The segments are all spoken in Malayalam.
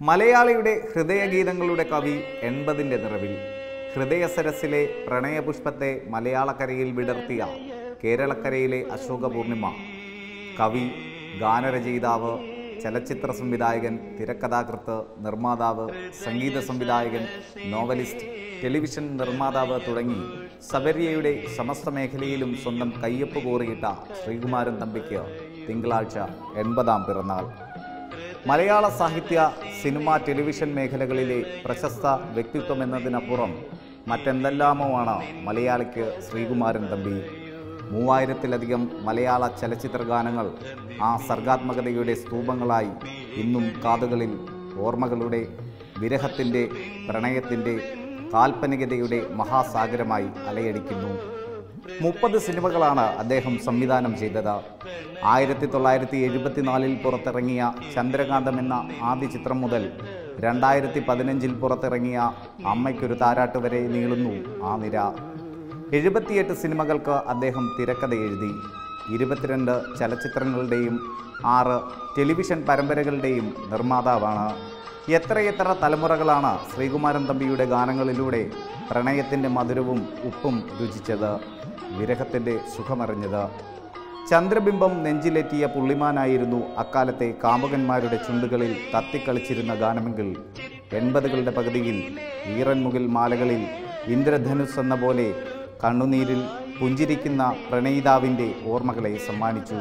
മലയാളിയുടെ ഹൃദയഗീതങ്ങളുടെ കവി എൺപതിൻ്റെ നിറവിൽ ഹൃദയസരസിലെ പ്രണയപുഷ്പത്തെ മലയാളക്കരയിൽ വിടർത്തിയ കേരളക്കരയിലെ അശോക പൂർണിമ കവി ഗാനരചയിതാവ് ചലച്ചിത്ര സംവിധായകൻ തിരക്കഥാകൃത്ത് നിർമ്മാതാവ് സംഗീത സംവിധായകൻ നോവലിസ്റ്റ് ടെലിവിഷൻ നിർമ്മാതാവ് തുടങ്ങി സബര്യയുടെ സമസ്ത മേഖലയിലും സ്വന്തം കയ്യൊപ്പ് കോറിയിട്ട ശ്രീകുമാരൻ തമ്പിക്ക് തിങ്കളാഴ്ച എൺപതാം പിറന്നാൾ മലയാള സാഹിത്യ സിനിമ ടെലിവിഷൻ മേഖലകളിലെ പ്രശസ്ത വ്യക്തിത്വം എന്നതിനപ്പുറം മറ്റെന്തെല്ലാമോ ആണ് മലയാളിക്ക് ശ്രീകുമാരൻ തമ്പി മൂവായിരത്തിലധികം മലയാള ചലച്ചിത്ര ഗാനങ്ങൾ ആ സർഗാത്മകതയുടെ സ്തൂപങ്ങളായി ഇന്നും കാതുകളിൽ ഓർമ്മകളുടെ വിരഹത്തിൻ്റെ പ്രണയത്തിൻ്റെ കാൽപ്പനികതയുടെ മഹാസാഗരമായി അലയടിക്കുന്നു മുപ്പത് സിനിമകളാണ് അദ്ദേഹം സംവിധാനം ചെയ്തത് ആയിരത്തി തൊള്ളായിരത്തി എഴുപത്തിനാലിൽ പുറത്തിറങ്ങിയ ചന്ദ്രകാന്തം എന്ന ആദ്യ ചിത്രം മുതൽ രണ്ടായിരത്തി പതിനഞ്ചിൽ പുറത്തിറങ്ങിയ അമ്മയ്ക്കൊരു താരാട്ട് വരെ നീളുന്നു ആ നിര എഴുപത്തിയെട്ട് സിനിമകൾക്ക് അദ്ദേഹം തിരക്കഥ എഴുതി ഇരുപത്തിരണ്ട് ചലച്ചിത്രങ്ങളുടെയും ആറ് ടെലിവിഷൻ പരമ്പരകളുടെയും നിർമ്മാതാവാണ് എത്രയെത്ര തലമുറകളാണ് ശ്രീകുമാരൻ തമ്പിയുടെ ഗാനങ്ങളിലൂടെ പ്രണയത്തിൻ്റെ മധുരവും ഉപ്പും രുചിച്ചത് വിരഹത്തിൻ്റെ സുഖമറിഞ്ഞത് ചന്ദ്രബിംബം നെഞ്ചിലെത്തിയ പുള്ളിമാനായിരുന്നു അക്കാലത്തെ കാമുകന്മാരുടെ ചുണ്ടുകളിൽ തത്തിക്കളിച്ചിരുന്ന ഗാനമെങ്കിൽ എൺപതുകളുടെ പകുതിയിൽ ഈറൻമുകിൽ മാലകളിൽ ഇന്ദ്രധനുസ് എന്ന പോലെ കണ്ണുനീരിൽ പുഞ്ചിരിക്കുന്ന പ്രണയിതാവിൻ്റെ ഓർമ്മകളെ സമ്മാനിച്ചു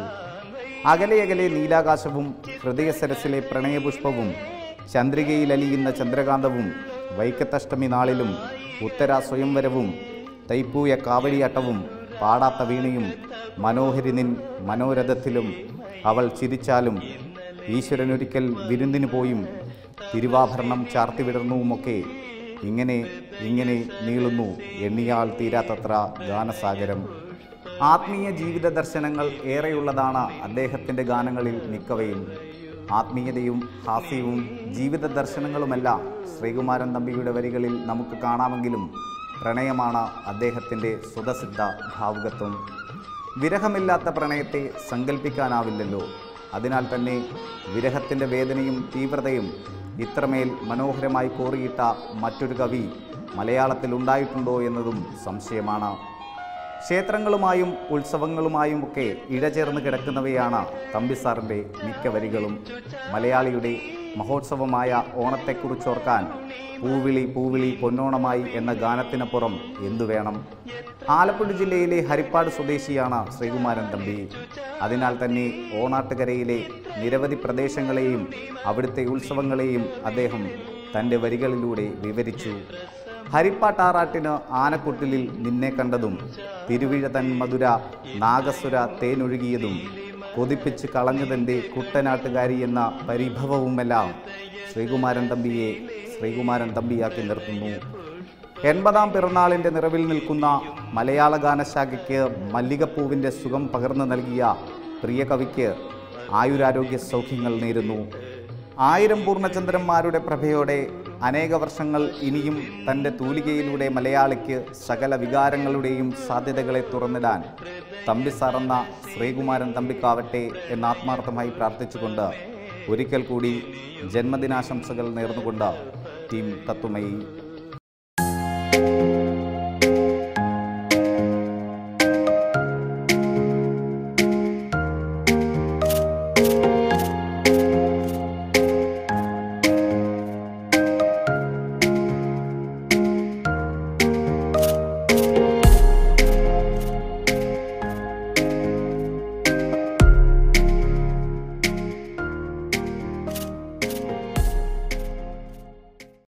അകലെ അകലെ നീലാകാശവും ഹൃദയസരസിലെ പ്രണയപുഷ്പവും ചന്ദ്രികയിൽ അലിയുന്ന ചന്ദ്രകാന്തവും വൈക്കത്തഷ്ടമി നാളിലും ഉത്തര സ്വയംവരവും തൈപ്പൂയ കാവടിയാട്ടവും പാടാത്ത വീണയും മനോഹരി നിൻ മനോരഥത്തിലും അവൾ ചിരിച്ചാലും ഈശ്വരനൊരിക്കൽ വിരുന്നിന് പോയും തിരുവാഭരണം ചാർത്തിവിടർന്നുവുമൊക്കെ ഇങ്ങനെ ഇങ്ങനെ നീളുന്നു എണ്ണിയാൽ തീരാത്തത്ര ഗാനസാഗരം ആത്മീയ ജീവിത ദർശനങ്ങൾ ഏറെയുള്ളതാണ് അദ്ദേഹത്തിൻ്റെ ഗാനങ്ങളിൽ മിക്കവയും ആത്മീയതയും ഹാസ്യവും ജീവിത ദർശനങ്ങളുമെല്ലാം ശ്രീകുമാരൻ തമ്പിയുടെ വരികളിൽ നമുക്ക് കാണാമെങ്കിലും പ്രണയമാണ് അദ്ദേഹത്തിൻ്റെ സ്വതസിദ്ധ ഭാവുകത്വം വിരഹമില്ലാത്ത പ്രണയത്തെ സങ്കല്പിക്കാനാവില്ലല്ലോ അതിനാൽ തന്നെ വിരഹത്തിൻ്റെ വേദനയും തീവ്രതയും ഇത്രമേൽ മനോഹരമായി കോറിയിട്ട മറ്റൊരു കവി മലയാളത്തിൽ ഉണ്ടായിട്ടുണ്ടോ എന്നതും സംശയമാണ് ക്ഷേത്രങ്ങളുമായും ഉത്സവങ്ങളുമായും ഒക്കെ ഇഴചേർന്ന് കിടക്കുന്നവയാണ് തമ്പിസാറിൻ്റെ മിക്ക വരികളും മലയാളിയുടെ മഹോത്സവമായ ഓണത്തെക്കുറിച്ചോർക്കാൻ പൂവിളി പൂവിളി പൊന്നോണമായി എന്ന ഗാനത്തിനപ്പുറം എന്തു വേണം ആലപ്പുഴ ജില്ലയിലെ ഹരിപ്പാട് സ്വദേശിയാണ് ശ്രീകുമാരൻ തമ്പി അതിനാൽ തന്നെ ഓണാട്ടുകരയിലെ നിരവധി പ്രദേശങ്ങളെയും അവിടുത്തെ ഉത്സവങ്ങളെയും അദ്ദേഹം തൻ്റെ വരികളിലൂടെ വിവരിച്ചു ഹരിപ്പാട്ടാറാട്ടിന് ആനക്കൊട്ടിലിൽ നിന്നെ കണ്ടതും തിരുവിഴ തൻ മധുര നാഗസുര തേനൊഴുകിയതും കൊതിപ്പിച്ച് കളഞ്ഞതെൻ്റെ കുട്ടനാട്ടുകാരി എന്ന പരിഭവവുമെല്ലാം ശ്രീകുമാരൻ തമ്പിയെ ശ്രീകുമാരൻ തമ്പിയാക്കി നിർത്തുന്നു എൺപതാം പിറന്നാളിൻ്റെ നിറവിൽ നിൽക്കുന്ന മലയാള ഗാനശാഖയ്ക്ക് മല്ലികപ്പൂവിൻ്റെ സുഖം പകർന്നു നൽകിയ പ്രിയ കവിക്ക് ആയുരാരോഗ്യ സൗഖ്യങ്ങൾ നേരുന്നു ആയിരം പൂർണ്ണചന്ദ്രന്മാരുടെ പ്രഭയോടെ അനേക വർഷങ്ങൾ ഇനിയും തൻ്റെ തൂലികയിലൂടെ മലയാളിക്ക് സകല വികാരങ്ങളുടെയും സാധ്യതകളെ തുറന്നിടാൻ തമ്പിസാർ എന്ന ശ്രീകുമാരൻ തമ്പിക്കാവട്ടെ എന്ന് ആത്മാർത്ഥമായി പ്രാർത്ഥിച്ചുകൊണ്ട് ഒരിക്കൽ കൂടി ജന്മദിനാശംസകൾ നേർന്നുകൊണ്ട് ടീം തത്വമയി